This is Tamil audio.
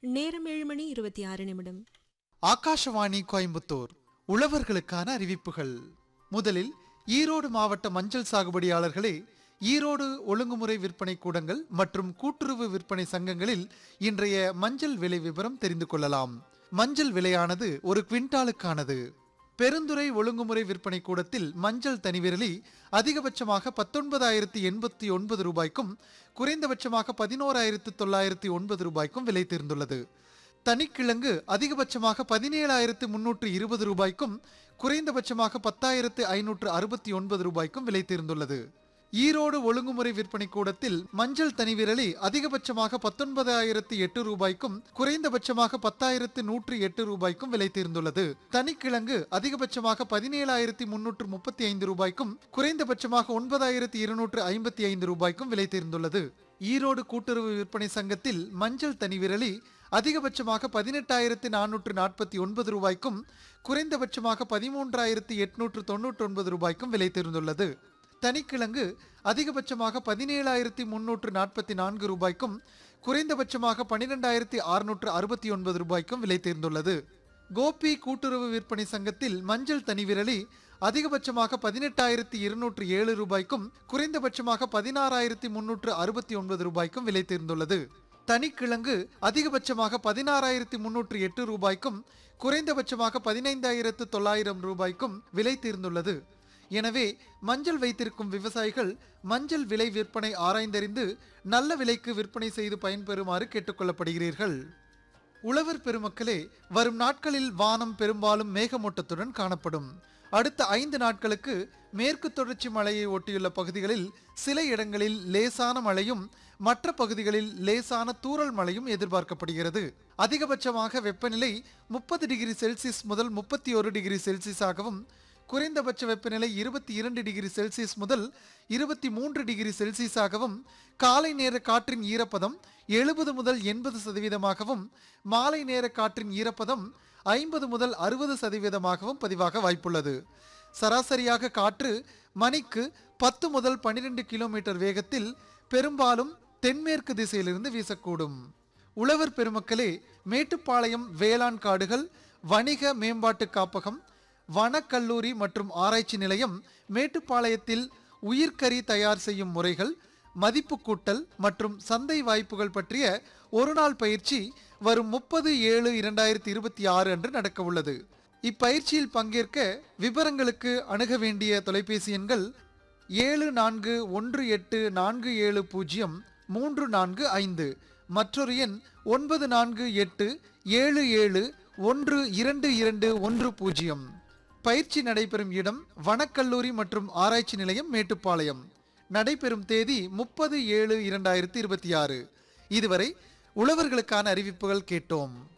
நேரம் ஏழு மணி இருபத்தி ஆறு நிமிடம் ஆகாஷவாணி கோயம்புத்தூர் உழவர்களுக்கான அறிவிப்புகள் முதலில் ஈரோடு மாவட்ட மஞ்சள் சாகுபடியாளர்களே ஈரோடு ஒழுங்குமுறை விற்பனை கூடங்கள் மற்றும் கூட்டுறவு விற்பனை சங்கங்களில் இன்றைய மஞ்சள் விலை விவரம் தெரிந்து கொள்ளலாம் மஞ்சள் விலையானது ஒரு குவிண்டாலுக்கானது பெருந்துறை ஒழுங்குமுறை விற்பனை கூடத்தில் மஞ்சள் தனிவிரலி அதிகபட்சமாக பத்தொன்பதாயிரத்தி எண்பத்தி ஒன்பது ரூபாய்க்கும் குறைந்தபட்சமாக பதினோராயிரத்து தொள்ளாயிரத்தி ஒன்பது ரூபாய்க்கும் விலை தேர்ந்துள்ளது தனிக்கிழங்கு அதிகபட்சமாக பதினேழாயிரத்து முன்னூற்று இருபது ரூபாய்க்கும் குறைந்தபட்சமாக பத்தாயிரத்து ஐநூற்று அறுபத்தி ஒன்பது ரூபாய்க்கும் விலை தேர்ந்துள்ளது ஈரோடு ஒழுங்குமுறை விற்பனை கூடத்தில் மஞ்சள் தனிவிரலி அதிகபட்சமாக பத்தொன்பதாயிரத்து எட்டு ரூபாய்க்கும் குறைந்தபட்சமாக பத்தாயிரத்து நூற்று எட்டு ரூபாய்க்கும் விலை தேர்ந்துள்ளது தனிக்கிழங்கு அதிகபட்சமாக பதினேழாயிரத்தி முன்னூற்று முப்பத்தி ஐந்து ரூபாய்க்கும் குறைந்தபட்சமாக ஒன்பதாயிரத்தி இருநூற்று ஐம்பத்தி ஐந்து ரூபாய்க்கும் விலை தேர்ந்துள்ளது ஈரோடு கூட்டுறவு விற்பனை சங்கத்தில் மஞ்சள் தனிவிரலி அதிகபட்சமாக பதினெட்டாயிரத்து நானூற்று நாற்பத்தி ஒன்பது ரூபாய்க்கும் குறைந்தபட்சமாக பதிமூன்றாயிரத்து எட்நூற்று தொன்னூற்றி ஒன்பது ரூபாய்க்கும் விலை தேர்ந்துள்ளது தனிக்கிழங்கு அதிகபட்சமாக பதினேழாயிரத்தி முன்னூற்று நாற்பத்தி நான்கு ரூபாய்க்கும் குறைந்தபட்சமாக பன்னிரெண்டாயிரத்தி அறுநூற்று அறுபத்தி ஒன்பது ரூபாய்க்கும் விலை தேர்ந்துள்ளது கோபி கூட்டுறவு விற்பனை சங்கத்தில் மஞ்சள் தனிவிரலி அதிகபட்சமாக பதினெட்டாயிரத்தி இருநூற்று ஏழு ரூபாய்க்கும் குறைந்தபட்சமாக பதினாறாயிரத்தி முன்னூற்று அறுபத்தி ஒன்பது ரூபாய்க்கும் விலை தேர்ந்துள்ளது தனிக்கிழங்கு அதிகபட்சமாக பதினாறாயிரத்தி முன்னூற்று எட்டு ரூபாய்க்கும் குறைந்தபட்சமாக பதினைந்தாயிரத்து தொள்ளாயிரம் ரூபாய்க்கும் விலை தீர்ந்துள்ளது எனவே மஞ்சள் வைத்திருக்கும் விவசாயிகள் மஞ்சள் விலை விற்பனை ஆராய்ந்தறிந்து நல்ல விலைக்கு விற்பனை செய்து பயன்பெறுமாறு கேட்டுக்கொள்ளப்படுகிறீர்கள் உழவர் பெருமக்களே வரும் நாட்களில் வானம் பெரும்பாலும் மேகமூட்டத்துடன் காணப்படும் அடுத்த ஐந்து நாட்களுக்கு மேற்கு தொடர்ச்சி மலையை ஒட்டியுள்ள பகுதிகளில் சில இடங்களில் லேசான மழையும் மற்ற பகுதிகளில் லேசான தூறல் மழையும் எதிர்பார்க்கப்படுகிறது அதிகபட்சமாக வெப்பநிலை முப்பது டிகிரி செல்சியஸ் முதல் முப்பத்தி ஒரு டிகிரி செல்சியஸாகவும் குறைந்தபட்ச வெப்பநிலை இருபத்தி இரண்டு டிகிரி செல்சியஸ் முதல் இருபத்தி மூன்று டிகிரி செல்சியஸாகவும் காலை நேர காற்றின் ஈரப்பதம் எழுபது முதல் எண்பது சதவீதமாகவும் மாலை நேர காற்றின் ஈரப்பதம் ஐம்பது முதல் அறுபது சதவீதமாகவும் பதிவாக வாய்ப்புள்ளது சராசரியாக காற்று மணிக்கு பத்து முதல் பன்னிரெண்டு கிலோமீட்டர் வேகத்தில் பெரும்பாலும் தென்மேற்கு திசையிலிருந்து வீசக்கூடும் உழவர் பெருமக்களே மேட்டுப்பாளையம் வேளாண் காடுகள் வணிக மேம்பாட்டு காப்பகம் வனக்கல்லூரி மற்றும் ஆராய்ச்சி நிலையம் மேட்டுப்பாளையத்தில் உயிர்க்கறி தயார் செய்யும் முறைகள் மதிப்பு கூட்டல் மற்றும் சந்தை வாய்ப்புகள் பற்றிய ஒருநாள் பயிற்சி வரும் முப்பது ஏழு இரண்டாயிரத்தி இருபத்தி ஆறு அன்று நடக்க உள்ளது இப்பயிற்சியில் பங்கேற்க விவரங்களுக்கு அணுக வேண்டிய தொலைபேசி எண்கள் ஏழு நான்கு ஒன்று எட்டு நான்கு ஏழு பூஜ்ஜியம் மூன்று நான்கு ஐந்து மற்றொரு எண் ஒன்பது நான்கு எட்டு ஏழு ஏழு ஒன்று இரண்டு இரண்டு ஒன்று பூஜ்ஜியம் பயிற்சி நடைபெறும் இடம் வனக்கல்லூரி மற்றும் ஆராய்ச்சி நிலையம் மேட்டுப்பாளையம் நடைபெறும் தேதி முப்பது ஏழு இரண்டாயிரத்தி இருபத்தி ஆறு இதுவரை உழவர்களுக்கான அறிவிப்புகள் கேட்டோம்